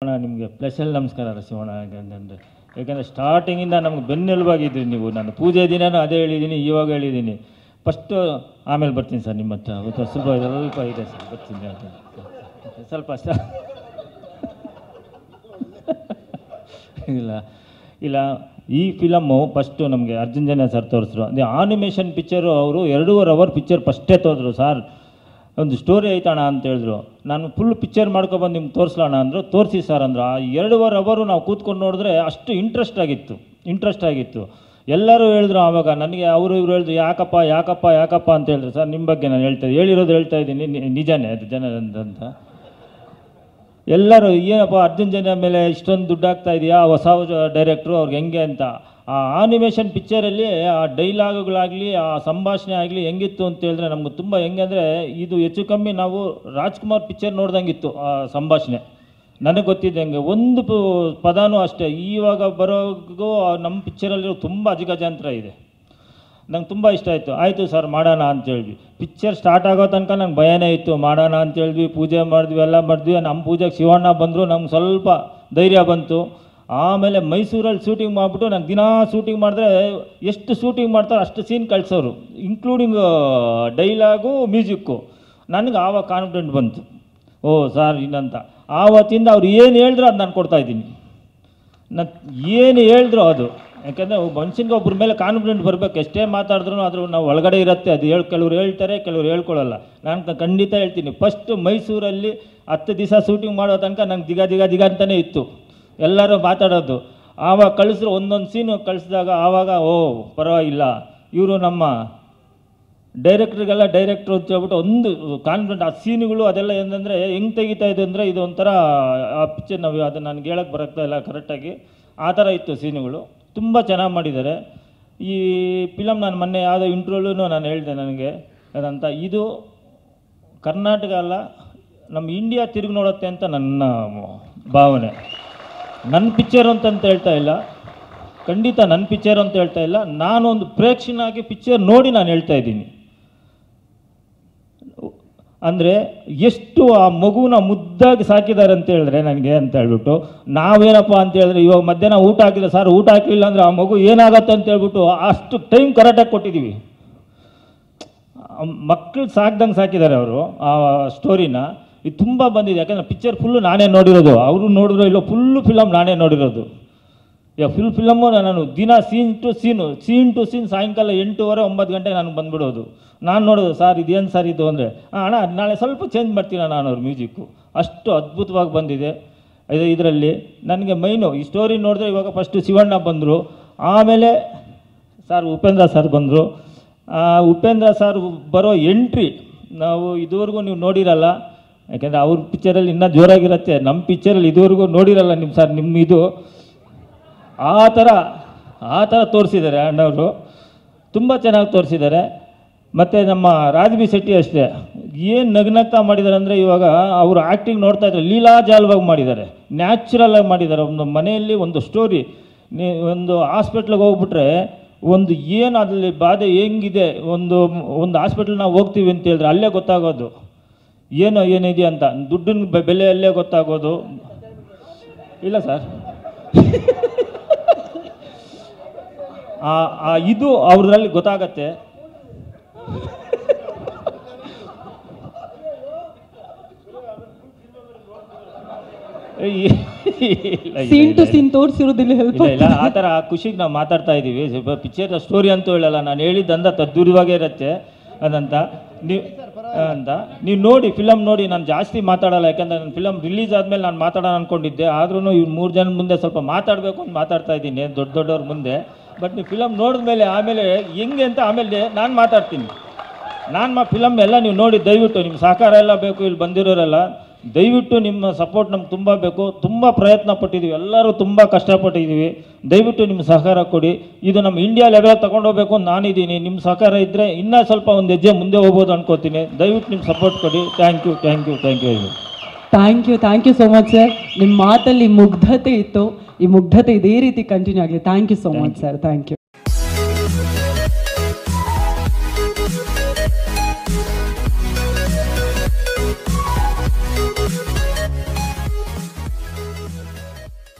ನಿಮಗೆ ಸ್ಪೆಷಲ್ ನಮಸ್ಕಾರ ಶಿವಣ್ಣ ಅಂದರೆ ಯಾಕಂದರೆ ಸ್ಟಾರ್ಟಿಂಗಿಂದ ನಮ್ಗೆ ಬೆನ್ನೆಲುಬಾಗಿದ್ರಿ ನೀವು ನಾನು ಪೂಜೆ ದಿನನೂ ಅದೇ ಹೇಳಿದ್ದೀನಿ ಇವಾಗ ಹೇಳಿದ್ದೀನಿ ಫಸ್ಟು ಆಮೇಲೆ ಬರ್ತೀನಿ ಸರ್ ನಿಮ್ಮ ಹತ್ರ ಇವತ್ತು ಸ್ವಲ್ಪ ಸ್ವಲ್ಪ ಇದೆ ಸರ್ ಬರ್ತೀನಿ ಅಂತ ಸ್ವಲ್ಪ ಅಷ್ಟ ಇಲ್ಲ ಇಲ್ಲ ಈ ಫಿಲಮ್ಮು ಫಸ್ಟು ನಮಗೆ ಅರ್ಜುನ್ ಜನ ಸರ್ ತೋರಿಸಿದ್ರು ಅದೇ ಆನಿಮೇಷನ್ ಪಿಕ್ಚರು ಅವರು ಎರಡೂವರೆ ಅವರ್ ಪಿಕ್ಚರ್ ಫಸ್ಟೇ ತೋರಿದ್ರು ಸರ್ ಒಂದು ಸ್ಟೋರಿ ಐತಣ ಅಂತ ಹೇಳಿದ್ರು ನಾನು ಫುಲ್ ಪಿಕ್ಚರ್ ಮಾಡ್ಕೊಬಂದು ನಿಮ್ಗೆ ತೋರಿಸ್ಲಣ ಅಂದರು ತೋರಿಸಿ ಸರ್ ಅಂದರು ಆ ಎರಡೂವರೆ ಅವರು ನಾವು ಕೂತ್ಕೊಂಡು ನೋಡಿದ್ರೆ ಅಷ್ಟು ಇಂಟ್ರೆಸ್ಟ್ ಆಗಿತ್ತು ಇಂಟ್ರೆಸ್ಟ್ ಆಗಿತ್ತು ಎಲ್ಲರೂ ಹೇಳಿದ್ರು ಆವಾಗ ನನಗೆ ಅವರು ಇವರು ಹೇಳಿದ್ರು ಯಾಕಪ್ಪ ಯಾಕಪ್ಪ ಯಾಕಪ್ಪ ಅಂತ ಹೇಳಿದ್ರು ಸರ್ ನಿಮ್ಮ ಬಗ್ಗೆ ನಾನು ಹೇಳ್ತಾ ಹೇಳಿರೋದು ಹೇಳ್ತಾ ಇದ್ದೀನಿ ನಿ- ನಿಜಾನೇ ಅದು ಜನ ಅಂತ ಎಲ್ಲರೂ ಏನಪ್ಪ ಅರ್ಜುನ್ ಜನ ಮೇಲೆ ಇಷ್ಟೊಂದು ದುಡ್ಡು ಆಗ್ತಾ ಇದೆಯಾ ಹೊಸ ಡೈರೆಕ್ಟ್ರು ಅವ್ರಿಗೆ ಹೆಂಗೆ ಅಂತ ಆ ಆನಿಮೇಷನ್ ಪಿಕ್ಚರಲ್ಲಿ ಆ ಡೈಲಾಗುಗಳಾಗಲಿ ಆ ಸಂಭಾಷಣೆ ಆಗಲಿ ಹೆಂಗಿತ್ತು ಅಂತ ಹೇಳಿದ್ರೆ ನಮ್ಗೆ ತುಂಬ ಹೆಂಗೆ ಅಂದರೆ ಇದು ಹೆಚ್ಚು ಕಮ್ಮಿ ನಾವು ರಾಜ್ಕುಮಾರ್ ಪಿಕ್ಚರ್ ನೋಡ್ದಂಗಿತ್ತು ಆ ಸಂಭಾಷಣೆ ನನಗೆ ಗೊತ್ತಿದ್ದೆ ಹೆಂಗೆ ಒಂದು ಪ- ಪದಾನೂ ಅಷ್ಟೇ ಇವಾಗ ಬರೋಗೂ ಆ ನಮ್ಮ ಪಿಕ್ಚರಲ್ಲಿರೋ ತುಂಬ ಅಜಗಜಾಂತರ ಇದೆ ನಂಗೆ ತುಂಬ ಇಷ್ಟ ಆಯಿತು ಆಯಿತು ಸರ್ ಮಾಡೋಣ ಅಂತ ಹೇಳಿದ್ವಿ ಪಿಕ್ಚರ್ ಸ್ಟಾರ್ಟ್ ಆಗೋ ತನಕ ನಂಗೆ ಭಯನೇ ಇತ್ತು ಮಾಡೋಣ ಅಂತ ಹೇಳಿದ್ವಿ ಪೂಜೆ ಮಾಡಿದ್ವಿ ಎಲ್ಲ ಮಾಡಿದ್ವಿ ನಮ್ಮ ಪೂಜೆಗೆ ಶಿವಣ್ಣ ಬಂದರು ನಮ್ಗೆ ಸ್ವಲ್ಪ ಧೈರ್ಯ ಬಂತು ಆಮೇಲೆ ಮೈಸೂರಲ್ಲಿ ಶೂಟಿಂಗ್ ಮಾಡಿಬಿಟ್ಟು ನಾನು ದಿನಾ ಶೂಟಿಂಗ್ ಮಾಡಿದ್ರೆ ಎಷ್ಟು ಶೂಟಿಂಗ್ ಮಾಡ್ತಾರೆ ಅಷ್ಟು ಸೀನ್ ಕಳಿಸೋರು ಇನ್ಕ್ಲೂಡಿಂಗ್ ಡೈಲಾಗು ಮ್ಯೂಸಿಕ್ಕು ನನಗೆ ಆವಾಗ ಕಾನ್ಫಿಡೆಂಟ್ ಬಂತು ಓ ಸರ್ ಇನ್ನಂತ ಆವತ್ತಿಂದ ಅವ್ರು ಏನು ಹೇಳಿದ್ರು ಅದು ನಾನು ಕೊಡ್ತಾ ಇದ್ದೀನಿ ನಾನು ಏನು ಹೇಳಿದ್ರು ಅದು ಯಾಕಂದರೆ ಮನುಷ್ಯನಿಗೆ ಒಬ್ಬರ ಮೇಲೆ ಕಾನ್ಫಿಡೆಂಟ್ ಬರಬೇಕು ಎಷ್ಟೇ ಮಾತಾಡಿದ್ರು ಅದ್ರ ನಾವು ಒಳಗಡೆ ಇರುತ್ತೆ ಅದು ಹೇಳಿ ಕೆಲವ್ರು ಹೇಳ್ತಾರೆ ಕೆಲವ್ರು ಹೇಳ್ಕೊಳ್ಳಲ್ಲ ನಾನು ಕ- ಖಂಡಿತ ಹೇಳ್ತೀನಿ ಫಸ್ಟ್ ಮೈಸೂರಲ್ಲಿ ಹತ್ತು ದಿವಸ ಶೂಟಿಂಗ್ ಮಾಡೋ ತನಕ ನಂಗೆ ದಿಗ ದಿಗ ದಿಗ ಅಂತಲೇ ಇತ್ತು ಎಲ್ಲರೂ ಮಾತಾಡೋದು ಆವಾಗ ಕಳಿಸಿದ್ರು ಒಂದೊಂದು ಸೀನು ಕಳಿಸಿದಾಗ ಆವಾಗ ಓ ಪರವಾಗಿಲ್ಲ ಇವರು ನಮ್ಮ ಡೈರೆಕ್ಟ್ರಿಗೆಲ್ಲ ಡೈರೆಕ್ಟ್ರು ಅಂತ ಹೇಳ್ಬಿಟ್ಟು ಒಂದು ಕಾನ್ಫಿಡೆಂಟ್ ಆ ಸೀನುಗಳು ಅದೆಲ್ಲ ಏನಂದರೆ ಹೆಂಗೆ ತೆಗಿತಾ ಇದೆ ಅಂದರೆ ಇದು ಒಂಥರ ಆ ಪಿಕ್ಚರ್ ನಾವು ಅದು ನನಗೆ ಹೇಳಕ್ಕೆ ಬರೋಗ್ತಾ ಇಲ್ಲ ಕರೆಕ್ಟಾಗಿ ಆ ಥರ ಇತ್ತು ಸೀನುಗಳು ತುಂಬ ಚೆನ್ನಾಗಿ ಮಾಡಿದ್ದಾರೆ ಈ ಫಿಲಮ್ ನಾನು ಮೊನ್ನೆ ಯಾವುದೋ ಇಂಟ್ರೋಲೂ ನಾನು ಹೇಳಿದೆ ನನಗೆ ಅದಂತ ಇದು ಕರ್ನಾಟಕ ಅಲ್ಲ ನಮ್ಮ ಇಂಡಿಯಾ ತಿರುಗಿ ನೋಡುತ್ತೆ ಅಂತ ನನ್ನ ಭಾವನೆ ನನ್ನ ಪಿಕ್ಚರ್ ಅಂತಂತ ಹೇಳ್ತಾ ಇಲ್ಲ ಖಂಡಿತ ನನ್ನ ಪಿಕ್ಚರ್ ಅಂತ ಹೇಳ್ತಾ ಇಲ್ಲ ನಾನು ಒಂದು ಪ್ರೇಕ್ಷನಾಗಿ ಪಿಕ್ಚರ್ ನೋಡಿ ನಾನು ಹೇಳ್ತಾ ಇದ್ದೀನಿ ಅಂದರೆ ಎಷ್ಟು ಆ ಮಗುನ ಮುದ್ದಾಗಿ ಸಾಕಿದ್ದಾರೆ ಅಂತ ಹೇಳಿದ್ರೆ ನನಗೆ ಅಂತ ಹೇಳ್ಬಿಟ್ಟು ನಾವೇನಪ್ಪ ಅಂತ ಹೇಳಿದ್ರೆ ಇವಾಗ ಮಧ್ಯಾಹ್ನ ಊಟ ಹಾಕಿದ್ರೆ ಸರ್ ಊಟ ಹಾಕಲಿಲ್ಲ ಅಂದರೆ ಆ ಮಗು ಏನಾಗತ್ತೆ ಅಂತ ಹೇಳ್ಬಿಟ್ಟು ಅಷ್ಟು ಟೈಮ್ ಕರೆಕ್ಟಾಗಿ ಕೊಟ್ಟಿದ್ದೀವಿ ಮಕ್ಕಳು ಸಾಕ್ದಂಗೆ ಸಾಕಿದ್ದಾರೆ ಅವರು ಆ ಸ್ಟೋರಿನ ಇದು ತುಂಬ ಬಂದಿದೆ ಯಾಕಂದರೆ ಪಿಕ್ಚರ್ ಫುಲ್ಲು ನಾನೇ ನೋಡಿರೋದು ಅವರು ನೋಡಿರೋ ಇಲ್ಲೋ ಫುಲ್ಲು ಫಿಲಮ್ ನಾನೇ ನೋಡಿರೋದು ಈಗ ಫುಲ್ ಫಿಲಮ್ಮು ನಾನು ದಿನ scene to scene scene to scene ಸಾಯಂಕಾಲ ಎಂಟೂವರೆ ಒಂಬತ್ತು ಗಂಟೆ ನಾನು ಬಂದ್ಬಿಡೋದು ನಾನು ನೋಡೋದು ಸರ್ ಇದೇನು ಸರ್ ಇದು ಅಂದರೆ ಅಣ್ಣ ನಾಳೆ ಸ್ವಲ್ಪ ಚೇಂಜ್ ಮಾಡ್ತೀನಿ ನಾನು ಅವ್ರ ಮ್ಯೂಸಿಕ್ಕು ಅಷ್ಟು ಅದ್ಭುತವಾಗಿ ಬಂದಿದೆ ಇದು ಇದರಲ್ಲಿ ನನಗೆ ಮೈನು ಈ ಸ್ಟೋರಿ ನೋಡಿದ್ರೆ ಇವಾಗ ಫಸ್ಟು ಶಿವಣ್ಣ ಬಂದರು ಆಮೇಲೆ ಸರ್ ಉಪೇಂದ್ರ ಸರ್ ಬಂದರು ಉಪೇಂದ್ರ ಸರ್ ಬರೋ ಎಂಟ್ರಿ ನಾವು ಇದುವರೆಗೂ ನೀವು ನೋಡಿರಲ್ಲ ಯಾಕೆಂದರೆ ಅವ್ರ ಪಿಕ್ಚರಲ್ಲಿ ಇನ್ನೂ ಜೋರಾಗಿರುತ್ತೆ ನಮ್ಮ ಪಿಕ್ಚರಲ್ಲಿ ಇದುವರೆಗೂ ನೋಡಿರಲ್ಲ ನಿಮ್ಮ ಸರ್ ನಿಮ್ಮ ಇದು ಆ ಥರ ಆ ಥರ ತೋರಿಸಿದ್ದಾರೆ ಅಣ್ಣವರು ತುಂಬ ಚೆನ್ನಾಗಿ ತೋರಿಸಿದ್ದಾರೆ ಮತ್ತು ನಮ್ಮ ರಾಜ್ಬಿ ಶೆಟ್ಟಿ ಅಷ್ಟೇ ಏನು ನಗ್ನಗ್ತಾ ಮಾಡಿದ್ದಾರೆ ಅಂದರೆ ಇವಾಗ ಅವರು ಆ್ಯಕ್ಟಿಂಗ್ ನೋಡ್ತಾ ಇದ್ದಾರೆ ಲೀಲಾಜಾಲವಾಗಿ ಮಾಡಿದ್ದಾರೆ ನ್ಯಾಚುರಲ್ ಆಗಿ ಮಾಡಿದ್ದಾರೆ ಒಂದು ಮನೆಯಲ್ಲಿ ಒಂದು ಸ್ಟೋರಿ ನೀ ಒಂದು ಹಾಸ್ಪಿಟ್ಲಿಗೆ ಹೋಗ್ಬಿಟ್ರೆ ಒಂದು ಏನು ಅದರಲ್ಲಿ ಬಾಧೆ ಹೆಂಗಿದೆ ಒಂದು ಒಂದು ಹಾಸ್ಪಿಟ್ಲ್ ನಾವು ಹೋಗ್ತೀವಿ ಅಂತ ಹೇಳಿದ್ರೆ ಅಲ್ಲೇ ಗೊತ್ತಾಗೋದು ಏನು ಏನಿದೆ ಅಂತ ದುಡ್ಡಿನ ಬೆ- ಬೆಲೆ ಅಲ್ಲೇ ಗೊತ್ತಾಗೋದು ಇಲ್ಲ ಸರ್ ಆ ಆ ಇದು ಅವ್ರಲ್ಲಿ ಗೊತ್ತಾಗತ್ತೆ ಇಲ್ಲ, ಇಲ್ಲ, ಸೀನ್ ಟು ಇಲ್ಲ, ಸೀನ್ ತೋರಿಸಿರೋದಿಲ್ಲ ಹೆಲ್ಪ್ ಇಲ್ಲ ಇಲ್ಲ ಆ ಥರ ಖುಷಿಗೆ ನಾವು ಮಾತಾಡ್ತಾ ಇದ್ದೀವಿ ಸ್ವಲ್ಪ ಪಿಕ್ಚರ್ ಸ್ಟೋರಿ ಅಂತೂ ಹೇಳಲ್ಲ ನಾನು ಹೇಳಿದ್ದಂದ ತದ್ದೂರವಾಗೇ ಇರುತ್ತೆ ಅದಂತ ನೀವು ಅಂತ ನೀವು ನೋಡಿ ಫಿಲಮ್ ನೋಡಿ ನಾನು ಜಾಸ್ತಿ ಮಾತಾಡಲ್ಲ ಯಾಕಂದರೆ ನನ್ನ ಫಿಲಮ್ ರಿಲೀಸ್ ಆದಮೇಲೆ ನಾನು ಮಾತಾಡೋಣ ಅಂದ್ಕೊಂಡಿದ್ದೆ ಆದ್ರೂ ಇವ್ರು ಮೂರು ಜನ ಮುಂದೆ ಸ್ವಲ್ಪ ಮಾತಾಡಬೇಕು ಅಂತ ಮಾತಾಡ್ತಾ ಇದ್ದೀನಿ ದೊಡ್ಡ ದೊಡ್ಡವ್ರ ಮುಂದೆ ಬಟ್ ನೀವು ಫಿಲಮ್ ನೋಡಿದ್ಮೇಲೆ ಆಮೇಲೆ ಹೆಂಗೆ ಅಂತ ಆಮೇಲೆ ನಾನು ಮಾತಾಡ್ತೀನಿ ನಾನು ಮಾ ಫಿಲಮ್ ಎಲ್ಲ ನೀವು ನೋಡಿ ದಯವಿಟ್ಟು ನಿಮ್ಮ ಸಹಕಾರ ಎಲ್ಲ ಬೇಕು ಇಲ್ಲಿ ಬಂದಿರೋರೆಲ್ಲ ದಯವಿಟ್ಟು ನಿಮ್ಮ ಸಪೋರ್ಟ್ ನಮ್ಗೆ ತುಂಬ ಬೇಕು ತುಂಬ ಪ್ರಯತ್ನ ಪಟ್ಟಿದ್ದೀವಿ ಎಲ್ಲರೂ ತುಂಬ ಕಷ್ಟಪಟ್ಟಿದ್ದೀವಿ ದಯವಿಟ್ಟು ನಿಮ್ಮ ಸಹಕಾರ ಕೊಡಿ ಇದು ನಮ್ಮ ಇಂಡಿಯಾ ಲೆವೆಲ್ ತಗೊಂಡೋಗ್ಬೇಕು ಅಂತ ನಾನಿದ್ದೀನಿ ನಿಮ್ಮ ಸಹಕಾರ ಇದ್ದರೆ ಇನ್ನೂ ಸ್ವಲ್ಪ ಒಂದು ಹೆಜ್ಜೆ ಮುಂದೆ ಹೋಗ್ಬೋದು ಅನ್ಕೋತೀನಿ ದಯವಿಟ್ಟು ನಿಮ್ಮ ಸಪೋರ್ಟ್ ಕೊಡಿ thank you thank you thank you thank you thank you so much sir ನಿಮ್ಮ ಮಾತಲ್ಲಿ ಮುಗ್ಧತೆ ಇತ್ತು ಈ ಮುಗ್ಧತೆ ಇದೇ ರೀತಿ ಕಂಟಿನ್ಯೂ ಆಗಲಿ thank you so much sir thank you